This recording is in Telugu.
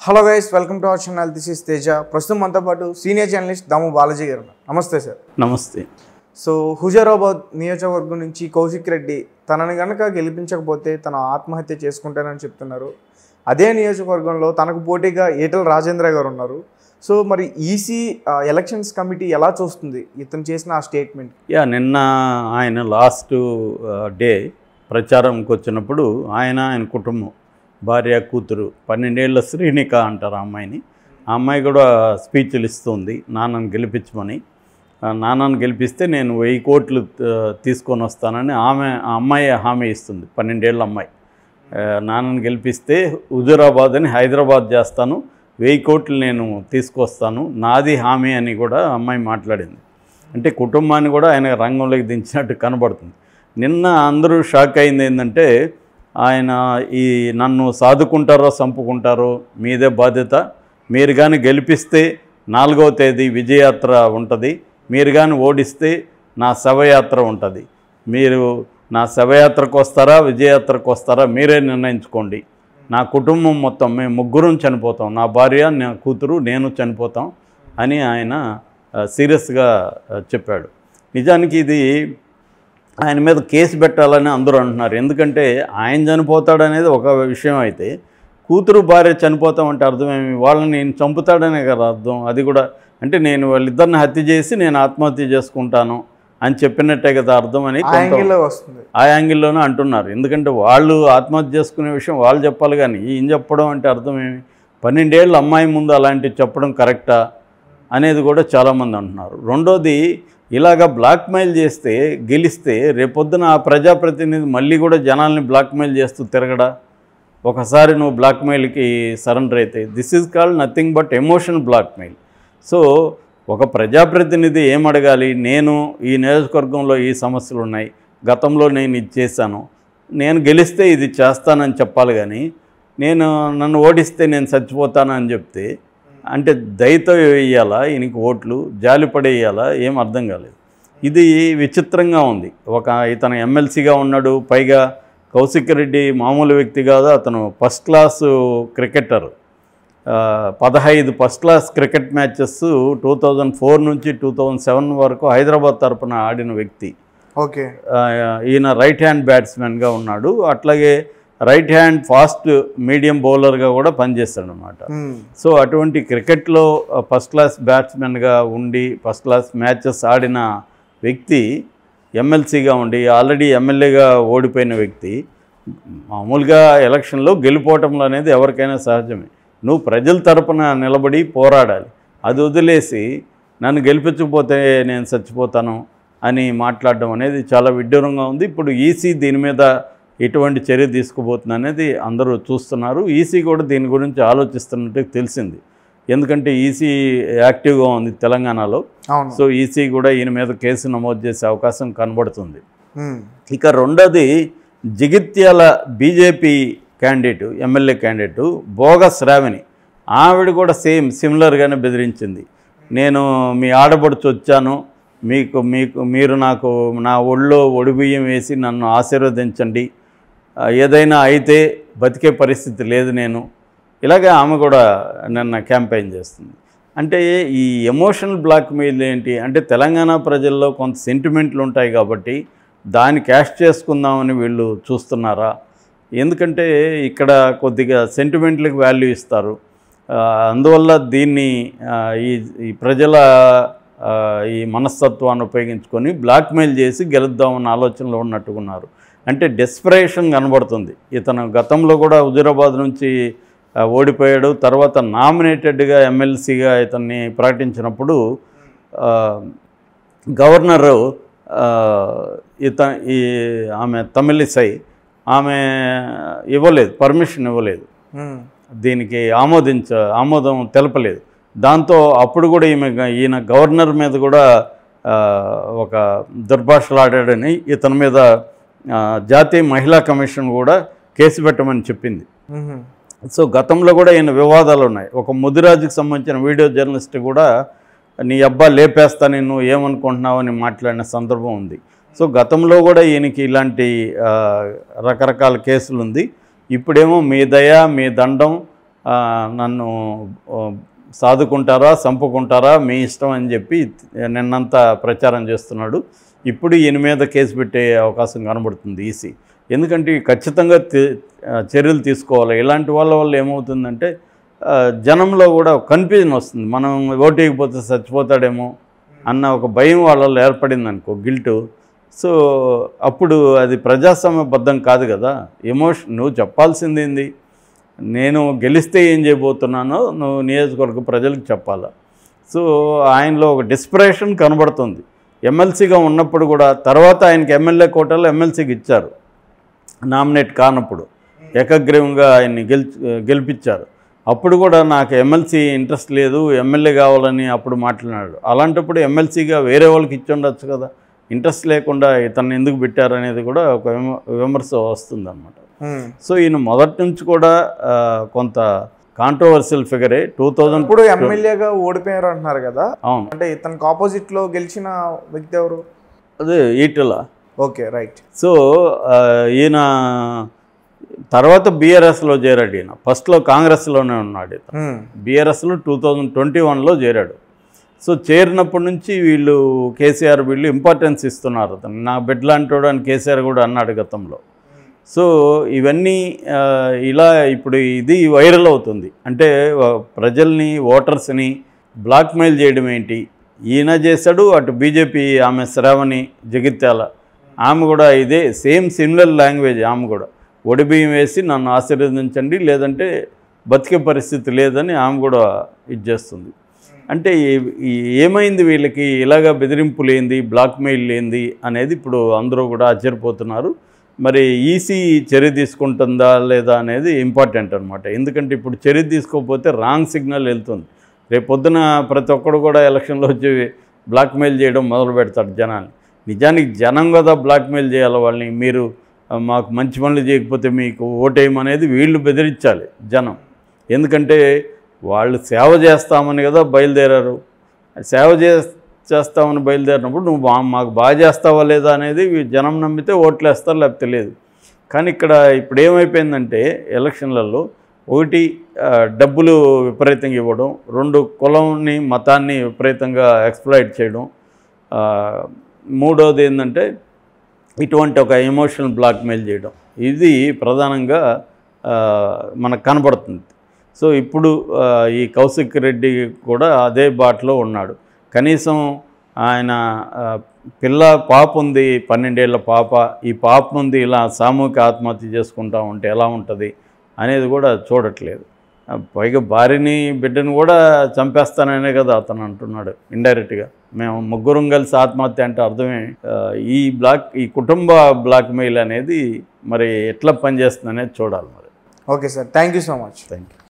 Hello guys welcome to our channel this is Teja ప్రస్తుతం మనతో పాటు సీనియర్ జర్నలిస్ట్ దాము బాలాజీ గారు ఉన్నారు. నమస్తే సార్ నమస్తే సో హుజారాబాద్ నియోజకవర్గం నుంచి కౌశిక్ రెడ్డి తనని గనక గెలిపించకపోతే తన ఆత్మహత్య చేసుకుంటానని చెప్తున్నారు అదే నియోజకవర్గంలో తనకు పోటీగా ఈటల రాజేంద్ర గారు ఉన్నారు సో మరి ఈసీ ఎలక్షన్స్ కమిటీ ఎలా చూస్తుంది ఇతను చేసిన ఆ స్టేట్మెంట్ యా నిన్న ఆయన లాస్ట్ డే ప్రచారంకి వచ్చినప్పుడు ఆయన ఆయన కుటుంబం భార్య కూతురు పన్నెండేళ్ల శ్రీనిక అంటారు ఆ అమ్మాయిని ఆ అమ్మాయి కూడా స్పీచ్లు ఇస్తుంది నాన్నను గెలిపించమని ఆ నాన్నను గెలిపిస్తే నేను వెయ్యి కోట్లు ఆ, తీసుకొని వస్తానని ఆమె ఆ అమ్మాయి హామీ ఇస్తుంది పన్నెండేళ్ళ అమ్మాయి ఆ, నాన్నను గెలిపిస్తే హుజూరాబాద్ అని హైదరాబాద్ చేస్తాను వెయ్యి కోట్లు నేను తీసుకొస్తాను నాది హామీ అని కూడా ఆ అమ్మాయి మాట్లాడింది అంటే కుటుంబాన్ని కూడా ఆయన రంగంలోకి దించినట్టు కనబడుతుంది నిన్న అందరూ షాక్ అయింది ఏంటంటే ఆయన ఈ నన్ను సాదుకుంటారో చంపుకుంటారో మీదే బాధ్యత మీరు కానీ గెలిపిస్తే నాలుగవ తేదీ విజయయాత్ర ఉంటుంది మీరు కానీ ఓడిస్తే నా శవయాత్ర ఉంటుంది మీరు నా శవయాత్రకు వస్తారా విజయయాత్రకు వస్తారా మీరే నిర్ణయించుకోండి నా కుటుంబం మొత్తం మేము ముగ్గురం చనిపోతాం నా భార్య నా కూతురు నేను చనిపోతాం అని ఆయన ఆ, సీరియస్గా ఆ, చెప్పాడు నిజానికి ఇది ఆయన మీద కేసు పెట్టాలని అందరూ అంటున్నారు ఎందుకంటే ఆయన చనిపోతాడనేది ఒక విషయం అయితే కూతురు భార్య చనిపోతామంటే అర్థమేమి వాళ్ళని నేను చంపుతాడనే కదా అర్థం అది కూడా అంటే నేను వాళ్ళిద్దరిని హత్య చేసి నేను ఆత్మహత్య చేసుకుంటాను అని చెప్పినట్టే కదా అర్థం అని ఆ కొంత- యాంగిల్లో వస్తుంది ఆ యాంగిల్లోనే అంటున్నారు ఎందుకంటే వాళ్ళు ఆత్మహత్య చేసుకునే విషయం వాళ్ళు చెప్పాలి కానీ ఈయన చెప్పడం అంటే అర్థం ఏమి పన్నెండేళ్ళు అమ్మాయి ముందు అలాంటివి చెప్పడం కరెక్టా అనేది కూడా చాలామంది అంటున్నారు రెండోది ఇలాగ బ్లాక్మెయిల్ చేస్తే గెలిస్తే రేపొద్దున ఆ ప్రజాప్రతినిధి మళ్ళీ కూడా జనాల్ని బ్లాక్మెయిల్ చేస్తూ తిరగడా ఒకసారి నువ్వు బ్లాక్మెయిల్కి సరెండర్ అయితే this is called nothing but emotion blackmail so ఒక ప్రజాప్రతినిధి ఏం అడగాలి నేను ఈ నియోజకవర్గంలో ఈ సమస్యలు ఉన్నాయి గతంలో నేను ఇది చేశాను నేను గెలిస్తే ఇది చేస్తానని చెప్పాలి కానీ నేను నన్ను ఓడిస్తే నేను చచ్చిపోతానని చెప్తే అంటే దయతో వేయాలా ఈయనకి ఓట్లు జాలిపడేయాలా ఏం అర్థం కాలేదు ఇది విచిత్రంగా ఉంది ఒక ఇతను ఎమ్మెల్సీగా ఉన్నాడు పైగా కౌశిక్ రెడ్డి మామూలు వ్యక్తి కాదు అతను ఫస్ట్ క్లాసు క్రికెటర్ ఆ, పదహైదు first class cricket matches two thousand four నుంచి టూ థౌజండ్ సెవెన్ వరకు హైదరాబాద్ తరపున ఆడిన వ్యక్తి ఓకే ఆ, ఈయన రైట్ హ్యాండ్ బ్యాట్స్మెన్గా ఉన్నాడు అట్లాగే రైట్ హ్యాండ్ ఫాస్ట్ మీడియం బౌలర్గా కూడా పనిచేస్తాడు అనమాట మ్మ్. సో అటువంటి క్రికెట్లో ఫస్ట్ క్లాస్ బ్యాట్స్మెన్గా ఉండి ఫస్ట్ క్లాస్ మ్యాచెస్ ఆడిన వ్యక్తి ఎమ్మెల్సీగా ఉండి ఆల్రెడీ ఎమ్మెల్యేగా ఓడిపోయిన వ్యక్తి మామూలుగా ఎలక్షన్లో గెలిపోవటంలో అనేది ఎవరికైనా సహజమే నువ్వు ప్రజల తరపున నిలబడి పోరాడాలి అది వదిలేసి నన్ను గెలిపించకపోతే నేను చచ్చిపోతాను అని మాట్లాడడం అనేది చాలా విడ్డూరంగా ఉంది ఇప్పుడు ఈసీ దీని మీద ఎటువంటి చర్య తీసుకుపోతుంది అనేది అందరూ చూస్తున్నారు ఈసీ కూడా దీని గురించి ఆలోచిస్తున్నట్టు తెలిసింది ఎందుకంటే ఈసీ యాక్టివ్గా ఉంది తెలంగాణలో అవును సో ఈసీ కూడా ఈయన మీద కేసు నమోదు చేసే అవకాశం కనబడుతుంది మ్మ్. ఇక రెండోది Jagtial BJP candidate MLA candidate bogus Sravani ఆవిడ కూడా సేమ్ సిమిలర్గానే బెదిరించింది నేను మీ ఆడపడుచు వచ్చాను మీకు మీకు మీరు నాకు నా ఒళ్ళో ఒడిబియ్యం వేసి నన్ను ఆశీర్వదించండి ఆ, ఏదైనా అయితే బతికే పరిస్థితి లేదు నేను ఇలాగే ఆమె కూడా నిన్న క్యాంపెయిన్ చేస్తుంది అంటే ఈ ఎమోషనల్ బ్లాక్మెయిల్ ఏంటి అంటే తెలంగాణ ప్రజల్లో కొంత సెంటిమెంట్లు ఉంటాయి కాబట్టి దాన్ని క్యాష్ చేసుకుందామని వీళ్ళు చూస్తున్నారా ఎందుకంటే ఇక్కడ కొద్దిగా సెంటిమెంట్లకు వాల్యూ ఇస్తారు ఆ, అందువల్ల దీన్ని ఆ, ఈ ఈ ప్రజల ఆ, ఈ మనస్తత్వాన్ని ఉపయోగించుకొని బ్లాక్మెయిల్ చేసి గెలుద్దామన్న ఆలోచనలో ఉన్నట్టుకున్నారు అంటే డెస్పరేషన్ కనబడుతుంది ఇతను గతంలో కూడా హుజురాబాద్ నుంచి ఆ, ఓడిపోయాడు తర్వాత నామినేటెడ్గా ఎమ్మెల్సీగా ఇతన్ని ప్రకటించినప్పుడు ఆ, గవర్నరు ఆ, ఇత ఈ ఆమె తమిళిసై ఆమె ఇవ్వలేదు పర్మిషన్ ఇవ్వలేదు మ్మ్. దీనికి ఆమోదించ ఆమోదం తెలపలేదు దాంతో అప్పుడు కూడా ఈమె ఈయన గవర్నర్ మీద కూడా ఆ, ఒక దుర్భాషలాడాడని ఇతని మీద ఆ, జాతీయ మహిళా కమిషన్ కూడా కేసు పెట్టమని చెప్పింది మ్మ్. సో గతంలో కూడా ఈయన వివాదాలు ఉన్నాయి ఒక ముదిరాజుకి సంబంధించిన వీడియో జర్నలిస్ట్ కూడా నీ అబ్బా లేపేస్తా నేను ఏమనుకుంటున్నావు అని మాట్లాడిన సందర్భం ఉంది సో గతంలో కూడా ఈయనకి ఇలాంటి ఆ, రకరకాల కేసులు ఉంది ఇప్పుడేమో మీ దయ మీ దండం ఆ, నన్ను ఆ, సాదుకుంటారా చంపుకుంటారా మీ ఇష్టం అని చెప్పి నిన్నంతా ప్రచారం చేస్తున్నాడు ఇప్పుడు ఈయన మీద కేసు పెట్టే అవకాశం కనబడుతుంది ఈసీ ఎందుకంటే ఖచ్చితంగా తి- ఆ, చర్యలు తీసుకోవాలి ఇలాంటి వాళ్ళ వల్ల ఏమవుతుందంటే ఆ, జనంలో కూడా కన్ఫ్యూజన్ వస్తుంది మనం ఓటేయకపోతే చచ్చిపోతాడేమో అన్న ఒక భయం వాళ్ళలో ఏర్పడింది అనుకో గిల్టు సో అప్పుడు అది ప్రజాస్వామ్యబద్ధం కాదు కదా ఎమోషన్ నువ్వు చెప్పాల్సింది ఏంది నేను గెలిస్తే ఏం చేయబోతున్నానో నువ్వు నియోజకవర్గ ప్రజలకు చెప్పాలా సో ఆయనలో ఒక డిస్పరేషన్ కనబడుతుంది ఎమ్మెల్సీగా ఉన్నప్పుడు కూడా తర్వాత ఆయనకి ఎమ్మెల్యే కోటాలో ఎమ్మెల్సీకి ఇచ్చారు నామినేట్ కానప్పుడు ఏకగ్రీవంగా ఆయన్ని గెలి గెలిపించారు అప్పుడు కూడా నాకు ఎమ్మెల్సీ ఇంట్రెస్ట్ లేదు ఎమ్మెల్యే కావాలని అప్పుడు మాట్లాడినాడు అలాంటప్పుడు ఎమ్మెల్సీగా వేరే వాళ్ళకి ఇచ్చి ఉండొచ్చు కదా ఇంట్రెస్ట్ లేకుండా ఇతన్ని ఎందుకు పెట్టారు అనేది కూడా ఒక విమ- విమర్శ వస్తుందన్నమాట ఉమ్. సో ఈయన మొదటి నుంచి కూడా ఆ, కొంత కాంట్రవర్షియల్ ఫిగరే టూ థౌజండ్ ఇప్పుడు ఎమ్మెల్యేగా ఓడిపోయారు అంటున్నారు కదా అవును అంటే ఇతనికి ఆపోజిట్ లో గెలిచిన వ్యక్తి ఎవరు అదే ఈటల ఓకే రైట్ సో ఆ, ఈయన తర్వాత బీఆర్ఎస్లో చేరాడు ఈయన ఫస్ట్లో కాంగ్రెస్లోనే ఉన్నాడు ఇతను బీఆర్ఎస్లో టూ థౌజండ్ ట్వంటీ వన్లో చేరాడు సో చేరినప్పటి నుంచి వీళ్ళు కేసీఆర్ వీళ్ళు ఇంపార్టెన్స్ ఇస్తున్నారు అతను నా బిడ్డ లాంటోడు అని కేసీఆర్ కూడా అన్నాడు గతంలో సో ఇవన్నీ ఆ, ఇలా ఇప్పుడు ఇది వైరల్ అవుతుంది అంటే ఆ, ప్రజల్ని ఓటర్స్ని బ్లాక్మెయిల్ చేయడం ఏంటి ఈయన చేశాడు అటు బీజేపీ ఆమె శ్రావణి జగిత్యాల ఆమె కూడా ఇదే సేమ్ సిమిలర్ లాంగ్వేజ్ ఆమె కూడా ఒడిబియ్యం వేసి నన్ను ఆశీర్వదించండి లేదంటే బతికే పరిస్థితి లేదని ఆమె కూడా ఇది చేస్తుంది అంటే ఈ- ఈ ఏమైంది వీళ్ళకి ఇలాగ బెదిరింపులు ఏంది బ్లాక్మెయిల్ ఏంది అనేది ఇప్పుడు అందరూ కూడా ఆశ్చర్యపోతున్నారు మరి ఈసీ చర్య తీసుకుంటుందా లేదా అనేది ఇంపార్టెంట్ అనమాట ఎందుకంటే ఇప్పుడు చర్య తీసుకోకపోతే రాంగ్ సిగ్నల్ వెళ్తుంది రేపు పొద్దున ప్రతి ఒక్కడు కూడా ఎలక్షన్లో వచ్చి బ్లాక్మెయిల్ చేయడం మొదలు పెడతాడు జనాన్ని నిజానికి జనం కదా బ్లాక్మెయిల్ చేయాలి వాళ్ళని మీరు ఆ, మాకు మంచి పనులు చేయకపోతే మీకు ఓటేయమనేది వీళ్ళు బెదిరించాలి జనం ఎందుకంటే వాళ్ళు సేవ చేస్తామని కదా బయలుదేరారు సేవ చే చేస్తామని బయలుదేరినప్పుడు నువ్వు మా- మాకు బాగా చేస్తావా లేదా అనేది వీ- జనం నమ్మితే ఓట్లు వేస్తారు లేకపోతే లేదు కానీ ఇక్కడ ఇప్పుడు ఏమైపోయిందంటే ఎలక్షన్లలో ఒకటి ఆ, డబ్బులు విపరీతంగా ఇవ్వడం రెండు కులంని మతాన్ని విపరీతంగా ఎక్స్ప్లాయిట్ చేయడం ఆ, మూడోది ఏంటంటే ఇటువంటి ఒక ఎమోషనల్ బ్లాక్మెయిల్ చేయడం ఇది ప్రధానంగా ఆ, మనకు కనబడుతుంది సో ఇప్పుడు ఆ, ఈ కౌశిక్ రెడ్డి కూడా అదే బాటలో ఉన్నాడు కనీసం ఆయన ఆ, పిల్ల పాప ఉంది పన్నెండేళ్ల పాప ఈ పాప ఉంది ఇలా సామూహిక ఆత్మహత్య చేసుకుంటా ఉంటే ఎలా ఉంటుంది అనేది కూడా చూడట్లేదు ఆ, పైగా భార్యని బిడ్డను కూడా చంపేస్తాననే కదా అతను అంటున్నాడు ఇండైరెక్ట్గా మేము ముగ్గురం కలిసి ఆత్మహత్య అంటే అర్థమే ఆ, ఈ బ్లాక్ ఈ కుటుంబ బ్లాక్మెయిల్ అనేది మరి ఎట్లా పనిచేస్తుంది అనేది చూడాలి మరి okay sir thank you so much thank you